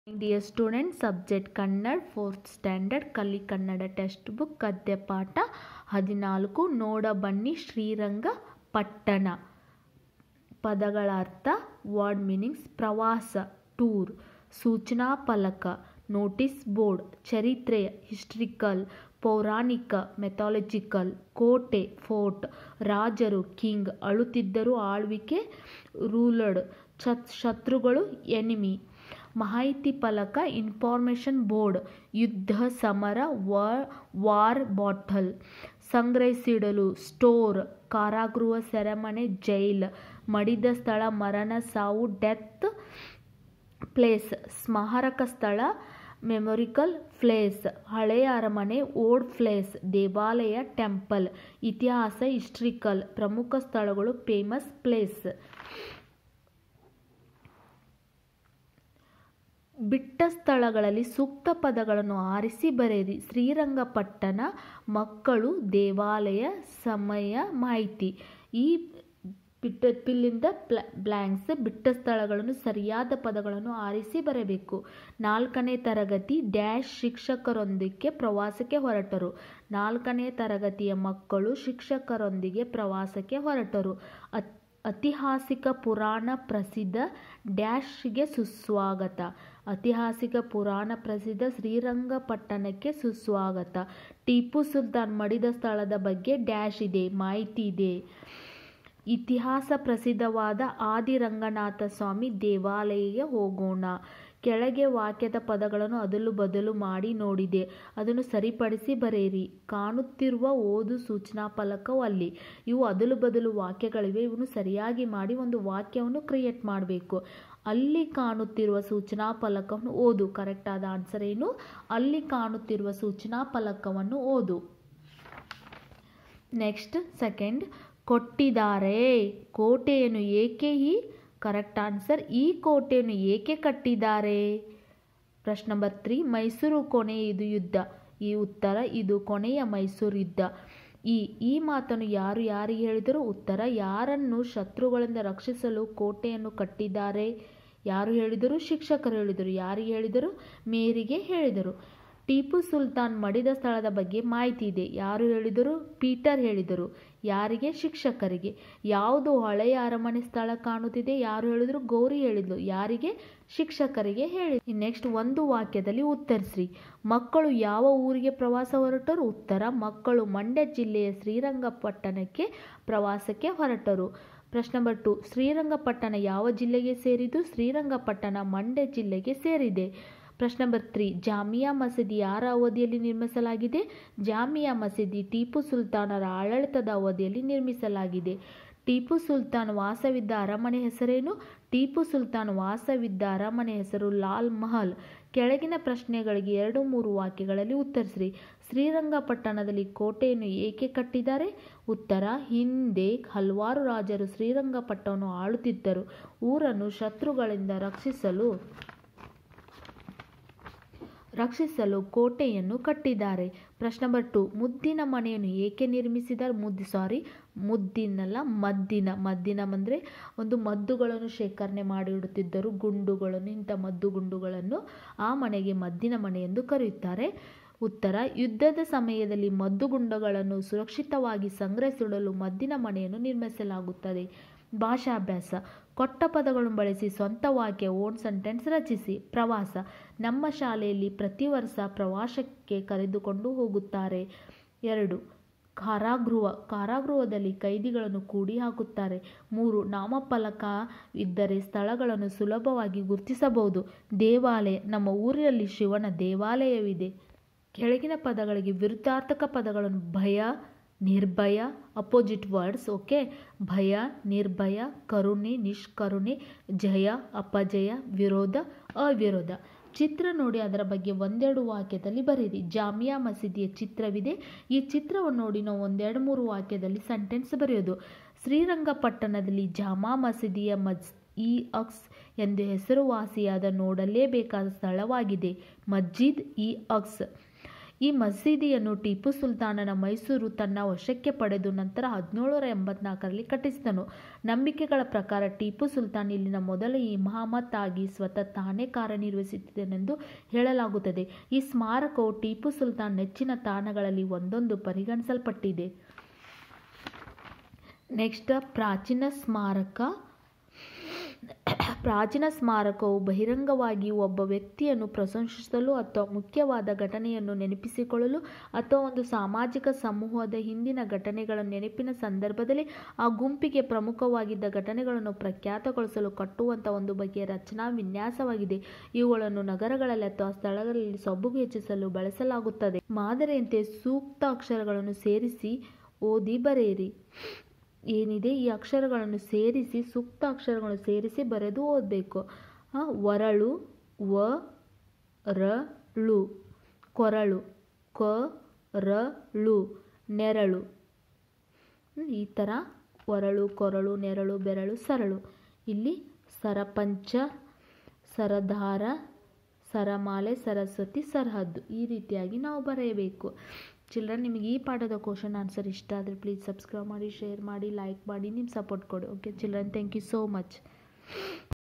dear student subject Kannada fourth standard ಕಲಿ Kannada text book ಗದ್ಯ ಪಾಠ ಹದಿನಾಲ್ಕು ನೋಡ ಬನ್ನಿ ಶ್ರೀರಂಗ ಪಟ್ಟಣ ಪದಗಳ ಅರ್ಥ ವರ್ಡ್ ಮೀನಿಂಗ್ಸ್ ಪ್ರವಾಸ ಟೂರ್ ಸೂಚನಾ ಫಲಕ ನೋಟಿಸ್ ಬೋರ್ಡ್ ಚರಿತ್ರೆ ಹಿಸ್ಟ್ರಿಕಲ್ ಪೌರಾಣಿಕ ಮೆಥಾಲಜಿಕಲ್ ಕೋಟೆ ಫೋರ್ಟ್ ರಾಜರು ಕಿಂಗ್ ಅಳುತ್ತಿದ್ದರು ಆಳ್ವಿಕೆ ರೂಲರ್ಡ್ ಶತ್ರುಗಳು ಎನಿಮಿ ಮಾಹಿತಿ ಫಲಕ ಇನ್ಫಾರ್ಮೇಷನ್ ಬೋರ್ಡ್ ಯುದ್ಧ ಸಮರ ವಾರ್ ಬಾಟಲ್ ಸಂಗ್ರಹಿಸಿಡಲು ಸ್ಟೋರ್ ಕಾರಾಗೃಹ ಸೆರೆಮನೆ ಜೈಲ್ ಮಡಿದ ಸ್ಥಳ ಮರಣ ಸಾವು ಡೆತ್ ಪ್ಲೇಸ್ ಸ್ಮಾರಕ ಸ್ಥಳ ಮೆಮೊರಿಕಲ್ ಪ್ಲೇಸ್ ಹಳೆಯ ಅರಮನೆ ಓಲ್ಡ್ ಪ್ಲೇಸ್ ದೇವಾಲಯ ಟೆಂಪಲ್ ಇತಿಹಾಸ ಹಿಸ್ಟ್ರಿಕಲ್ ಪ್ರಮುಖ ಸ್ಥಳಗಳು ಫೇಮಸ್ ಪ್ಲೇಸ್ ಬಿಟ್ಟ ಸ್ಥಳಗಳಲ್ಲಿ ಸೂಕ್ತ ಪದಗಳನ್ನು ಆರಿಸಿ ಬರೆಯಿರಿ ಶ್ರೀರಂಗಪಟ್ಟಣ ಮಕ್ಕಳು ದೇವಾಲಯ ಸಮಯ ಮಾಹಿತಿ ಈ ಬಿಟ್ಟ ಪಿಲ್ಲಿಂದ ಬ್ಲ್ಯಾಂಕ್ಸ್ ಬಿಟ್ಟ ಸ್ಥಳಗಳನ್ನು ಸರಿಯಾದ ಪದಗಳನ್ನು ಆರಿಸಿ ಬರಬೇಕು ನಾಲ್ಕನೇ ತರಗತಿ ಡ್ಯಾಶ್ ಶಿಕ್ಷಕರೊಂದಿಗೆ ಪ್ರವಾಸಕ್ಕೆ ಹೊರಟರು ನಾಲ್ಕನೇ ತರಗತಿಯ ಮಕ್ಕಳು ಶಿಕ್ಷಕರೊಂದಿಗೆ ಪ್ರವಾಸಕ್ಕೆ ಹೊರಟರು ಐತಿಹಾಸಿಕ ಪುರಾಣ ಪ್ರಸಿದ್ಧ ಡ್ಯಾಶ್ಗೆ ಸುಸ್ವಾಗತ ಐತಿಹಾಸಿಕ ಪುರಾಣ ಪ್ರಸಿದ್ಧ ಶ್ರೀರಂಗಪಟ್ಟಣಕ್ಕೆ ಸುಸ್ವಾಗತ ಟಿಪ್ಪು ಸುಲ್ತಾನ್ ಮಡಿದ ಸ್ಥಳದ ಬಗ್ಗೆ ಡ್ಯಾಶ್ ಇದೆ ಮಾಹಿತಿ ಇದೆ ಇತಿಹಾಸ ಪ್ರಸಿದ್ಧವಾದ ಆದಿರಂಗನಾಥ ಸ್ವಾಮಿ ದೇವಾಲಯಕ್ಕೆ ಹೋಗೋಣ ಕೆಳಗೆ ವಾಕ್ಯದ ಪದಗಳನ್ನು ಅದಲು ಬದಲು ಮಾಡಿ ನೋಡಿದೆ ಅದನ್ನು ಸರಿಪಡಿಸಿ ಬರೆಯಿರಿ ಕಾಣುತ್ತಿರುವ ಓದು ಸೂಚನಾ ಫಲಕವು ಅಲ್ಲಿ ಇವು ಅದಲು ಬದಲು ವಾಕ್ಯಗಳಿವೆ ಇವನ್ನು ಸರಿಯಾಗಿ ಮಾಡಿ ಒಂದು ವಾಕ್ಯವನ್ನು ಕ್ರಿಯೇಟ್ ಮಾಡಬೇಕು ಅಲ್ಲಿ ಕಾಣುತ್ತಿರುವ ಸೂಚನಾ ಫಲಕವನ್ನು ಓದು ಕರೆಕ್ಟ್ ಆದ ಆನ್ಸರ್ ಏನು ಅಲ್ಲಿ ಕಾಣುತ್ತಿರುವ ಸೂಚನಾ ಫಲಕವನ್ನು ಓದು ನೆಕ್ಸ್ಟ್ ಸೆಕೆಂಡ್ ಕೊಟ್ಟಿದ್ದಾರೆ ಕೋಟೆಯನ್ನು ಏಕೆ ಈ ಕರೆಕ್ಟ್ ಆನ್ಸರ್ ಈ ಕೋಟೆಯನ್ನು ಏಕೆ ಕಟ್ಟಿದ್ದಾರೆ ಪ್ರಶ್ನೆ ನಂಬರ್ ತ್ರೀ ಮೈಸೂರು ಕೊನೆಯ ಇದು ಯುದ್ಧ ಈ ಉತ್ತರ ಇದು ಕೊನೆಯ ಮೈಸೂರು ಯುದ್ಧ ಈ ಈ ಮಾತನ್ನು ಯಾರು ಯಾರಿಗೆ ಹೇಳಿದರು ಉತ್ತರ ಯಾರನ್ನು ಶತ್ರುಗಳಿಂದ ರಕ್ಷಿಸಲು ಕೋಟೆಯನ್ನು ಕಟ್ಟಿದ್ದಾರೆ ಯಾರು ಹೇಳಿದರು ಶಿಕ್ಷಕರು ಹೇಳಿದರು ಯಾರಿಗೆ ಹೇಳಿದರು ಮೇರಿಗೆ ಹೇಳಿದರು ಟಿಪ್ಪು ಸುಲ್ತಾನ್ ಮಡಿದ ಸ್ಥಳದ ಬಗ್ಗೆ ಮಾಹಿತಿ ಇದೆ ಯಾರು ಹೇಳಿದರು ಪೀಟರ್ ಹೇಳಿದರು ಯಾರಿಗೆ ಶಿಕ್ಷಕರಿಗೆ ಯಾವುದು ಹಳೆಯ ಅರಮನೆ ಸ್ಥಳ ಕಾಣುತ್ತಿದೆ ಯಾರು ಹೇಳಿದರು ಗೌರಿ ಹೇಳಿದ್ಲು ಯಾರಿಗೆ ಶಿಕ್ಷಕರಿಗೆ ಹೇಳಿ ನೆಕ್ಸ್ಟ್ ಒಂದು ವಾಕ್ಯದಲ್ಲಿ ಉತ್ತರಿಸ್ರಿ ಮಕ್ಕಳು ಯಾವ ಊರಿಗೆ ಪ್ರವಾಸ ಹೊರಟರು ಉತ್ತರ ಮಕ್ಕಳು ಮಂಡ್ಯ ಜಿಲ್ಲೆಯ ಶ್ರೀರಂಗಪಟ್ಟಣಕ್ಕೆ ಪ್ರವಾಸಕ್ಕೆ ಹೊರಟರು ಪ್ರಶ್ನೆ ನಂಬರ್ ಟು ಶ್ರೀರಂಗಪಟ್ಟಣ ಯಾವ ಜಿಲ್ಲೆಗೆ ಸೇರಿದ್ದು ಶ್ರೀರಂಗಪಟ್ಟಣ ಮಂಡ್ಯ ಜಿಲ್ಲೆಗೆ ಸೇರಿದೆ ಪ್ರಶ್ನೆ ನಂಬರ್ ತ್ರೀ ಜಾಮಿಯಾ ಮಸೀದಿ ಯಾರ ಅವಧಿಯಲ್ಲಿ ನಿರ್ಮಿಸಲಾಗಿದೆ ಜಾಮಿಯಾ ಮಸೀದಿ ಟಿಪ್ಪು ಸುಲ್ತಾನರ ಆಡಳಿತದ ಅವಧಿಯಲ್ಲಿ ನಿರ್ಮಿಸಲಾಗಿದೆ ಟಿಪ್ಪು ಸುಲ್ತಾನ್ ವಾಸವಿದ್ದ ಅರಮನೆ ಹೆಸರೇನು ಟಿಪ್ಪು ಸುಲ್ತಾನ್ ವಾಸವಿದ್ದ ಅರಮನೆ ಹೆಸರು ಲಾಲ್ ಮಹಲ್ ಕೆಳಗಿನ ಪ್ರಶ್ನೆಗಳಿಗೆ ಎರಡು ಮೂರು ವಾಕ್ಯಗಳಲ್ಲಿ ಉತ್ತರಿಸಿರಿ ಶ್ರೀರಂಗಪಟ್ಟಣದಲ್ಲಿ ಕೋಟೆಯನ್ನು ಏಕೆ ಕಟ್ಟಿದ್ದಾರೆ ಉತ್ತರ ಹಿಂದೆ ಹಲವಾರು ರಾಜರು ಶ್ರೀರಂಗಪಟ್ಟಣವನ್ನು ಆಳುತ್ತಿದ್ದರು ಊರನ್ನು ಶತ್ರುಗಳಿಂದ ರಕ್ಷಿಸಲು ರಕ್ಷಿಸಲು ಕೋಟೆಯನ್ನು ಕಟ್ಟಿದ್ದಾರೆ ಪ್ರಶ್ನೆ ನಂಬರ್ ಟು ಮುದ್ದಿನ ಮನೆಯನ್ನು ಏಕೆ ನಿರ್ಮಿಸಿದ್ದಾರೆ ಮುದ್ದು ಸಾರಿ ಮುದ್ದಿನಲ್ಲ ಮದ್ದಿನ ಮದ್ದಿನ ಅಂದರೆ ಒಂದು ಮದ್ದುಗಳನ್ನು ಶೇಖರಣೆ ಮಾಡಿ ಇಡುತ್ತಿದ್ದರು ಗುಂಡುಗಳನ್ನು ಇಂಥ ಮದ್ದು ಗುಂಡುಗಳನ್ನು ಆ ಮನೆಗೆ ಮದ್ದಿನ ಮನೆ ಎಂದು ಕರೆಯುತ್ತಾರೆ ಉತ್ತರ ಯುದ್ಧದ ಸಮಯದಲ್ಲಿ ಮದ್ದುಗುಂಡುಗಳನ್ನು ಸುರಕ್ಷಿತವಾಗಿ ಸಂಗ್ರಹಿಸಿಡಲು ಮದ್ದಿನ ಮನೆಯನ್ನು ನಿರ್ಮಿಸಲಾಗುತ್ತದೆ ಭಾಷಾಭ್ಯಾಸ ಕೊಟ್ಟ ಪದಗಳನ್ನು ಬಳಸಿ ಸ್ವಂತ ವಾಕ್ಯ ಓನ್ ಸೆಂಟೆನ್ಸ್ ರಚಿಸಿ ಪ್ರವಾಸ ನಮ್ಮ ಶಾಲೆಯಲ್ಲಿ ಪ್ರತಿ ವರ್ಷ ಪ್ರವಾಸಕ್ಕೆ ಕರೆದುಕೊಂಡು ಹೋಗುತ್ತಾರೆ ಎರಡು ಕಾರಾಗೃಹ ಕಾರಾಗೃಹದಲ್ಲಿ ಕೈದಿಗಳನ್ನು ಕೂಡಿ ಹಾಕುತ್ತಾರೆ ಮೂರು ನಾಮಫಲಕ ಇದ್ದರೆ ಸ್ಥಳಗಳನ್ನು ಸುಲಭವಾಗಿ ಗುರುತಿಸಬಹುದು ದೇವಾಲಯ ನಮ್ಮ ಊರಿನಲ್ಲಿ ಶಿವನ ದೇವಾಲಯವಿದೆ ಕೆಳಗಿನ ಪದಗಳಿಗೆ ವಿರುದ್ಧಾರ್ಥಕ ಪದಗಳನ್ನು ಭಯ ನಿರ್ಭಯ ಅಪೋಸಿಟ್ ವರ್ಡ್ಸ್ ಓಕೆ ಭಯ ನಿರ್ಭಯ ಕರುಣೆ ನಿಷ್ಕರುಣೆ ಜಯ ಅಪಜಯ ವಿರೋಧ ಅವಿರೋಧ ಚಿತ್ರ ನೋಡಿ ಅದರ ಬಗ್ಗೆ ಒಂದೆರಡು ವಾಕ್ಯದಲ್ಲಿ ಬರೀರಿ ಜಾಮಿಯಾ ಮಸೀದಿಯ ಚಿತ್ರವಿದೆ ಈ ಚಿತ್ರವನ್ನು ನೋಡಿ ನಾವು ಒಂದೆರಡು ಮೂರು ವಾಕ್ಯದಲ್ಲಿ ಸೆಂಟೆನ್ಸ್ ಬರೆಯೋದು ಶ್ರೀರಂಗಪಟ್ಟಣದಲ್ಲಿ ಜಾಮಾ ಮಸೀದಿಯ ಮಸ್ ಈ ಅಕ್ಸ್ ಎಂದು ಹೆಸರುವಾಸಿಯಾದ ನೋಡಲೇಬೇಕಾದ ಸ್ಥಳವಾಗಿದೆ ಮಸ್ಜಿದ್ ಇ ಅಕ್ಸ್ ಈ ಮಸೀದಿಯನ್ನು ಟಿಪ್ಪು ಸುಲ್ತಾನನ ಮೈಸೂರು ತನ್ನ ವಶಕ್ಕೆ ಪಡೆದು ನಂತರ ಹದಿನೇಳರ ಎಂಬತ್ನಾಲ್ಕರಲ್ಲಿ ಕಟ್ಟಿಸಿದನು ನಂಬಿಕೆಗಳ ಪ್ರಕಾರ ಟಿಪ್ಪು ಸುಲ್ತಾನ್ ಇಲ್ಲಿನ ಮೊದಲ ಇಮಾಮತ್ ಆಗಿ ಸ್ವತಃ ತಾನೇ ಕಾರ್ಯನಿರ್ವಹಿಸುತ್ತಿದ್ದನೆಂದು ಹೇಳಲಾಗುತ್ತದೆ ಈ ಸ್ಮಾರಕವು ಟಿಪ್ಪು ಸುಲ್ತಾನ್ ನೆಚ್ಚಿನ ತಾಣಗಳಲ್ಲಿ ಒಂದೊಂದು ಪರಿಗಣಿಸಲ್ಪಟ್ಟಿದೆ ನೆಕ್ಸ್ಟ್ ಪ್ರಾಚೀನ ಸ್ಮಾರಕ ಪ್ರಾಚೀನ ಸ್ಮಾರಕವು ಬಹಿರಂಗವಾಗಿ ಒಬ್ಬ ವ್ಯಕ್ತಿಯನ್ನು ಪ್ರಶಂಸಿಸಲು ಅಥವಾ ಮುಖ್ಯವಾದ ಘಟನೆಯನ್ನು ನೆನಪಿಸಿಕೊಳ್ಳಲು ಅಥವಾ ಒಂದು ಸಾಮಾಜಿಕ ಸಮೂಹದ ಹಿಂದಿನ ಘಟನೆಗಳ ನೆನಪಿನ ಸಂದರ್ಭದಲ್ಲಿ ಆ ಗುಂಪಿಗೆ ಪ್ರಮುಖವಾಗಿದ್ದ ಘಟನೆಗಳನ್ನು ಪ್ರಖ್ಯಾತಗೊಳಿಸಲು ಕಟ್ಟುವಂಥ ಒಂದು ಬಗೆಯ ರಚನಾ ವಿನ್ಯಾಸವಾಗಿದೆ ಇವುಗಳನ್ನು ನಗರಗಳಲ್ಲಿ ಅಥವಾ ಸ್ಥಳಗಳಲ್ಲಿ ಸೊಬಗು ಹೆಚ್ಚಿಸಲು ಬಳಸಲಾಗುತ್ತದೆ ಮಾದರಿಯಂತೆ ಸೂಕ್ತ ಅಕ್ಷರಗಳನ್ನು ಸೇರಿಸಿ ಓದಿ ಬರೆಯಿರಿ ಏನಿದೆ ಈ ಅಕ್ಷರಗಳನ್ನು ಸೇರಿಸಿ ಸೂಕ್ತ ಅಕ್ಷರಗಳನ್ನು ಸೇರಿಸಿ ಬರೆದು ಓದಬೇಕು ಒರಳು ವ ರ ಳು ಕೊರಳು ಕ ರ ಳು ನೆರಳು ಈ ಥರ ಒರಳು ಕೊರಳು ನೆರಳು ಬೆರಳು ಸರಳು ಇಲ್ಲಿ ಸರಪಂಚ ಸರದಾರ ಸರಮಾಲೆ ಸರಸ್ವತಿ ಸರಹದ್ದು ಈ ರೀತಿಯಾಗಿ ನಾವು ಬರೆಯಬೇಕು ಚಿಲ್ಡ್ರನ್ ನಿಮಗೆ ಈ ಪಾಠದ ಕ್ವಶನ್ ಆನ್ಸರ್ ಇಷ್ಟ ಆದರೆ ಪ್ಲೀಸ್ ಸಬ್ಸ್ಕ್ರೈಬ್ ಮಾಡಿ ಶೇರ್ ಮಾಡಿ ಲೈಕ್ ಮಾಡಿ ನಿಮ್ಮ ಸಪೋರ್ಟ್ ಕೊಡಿ okay children thank you so much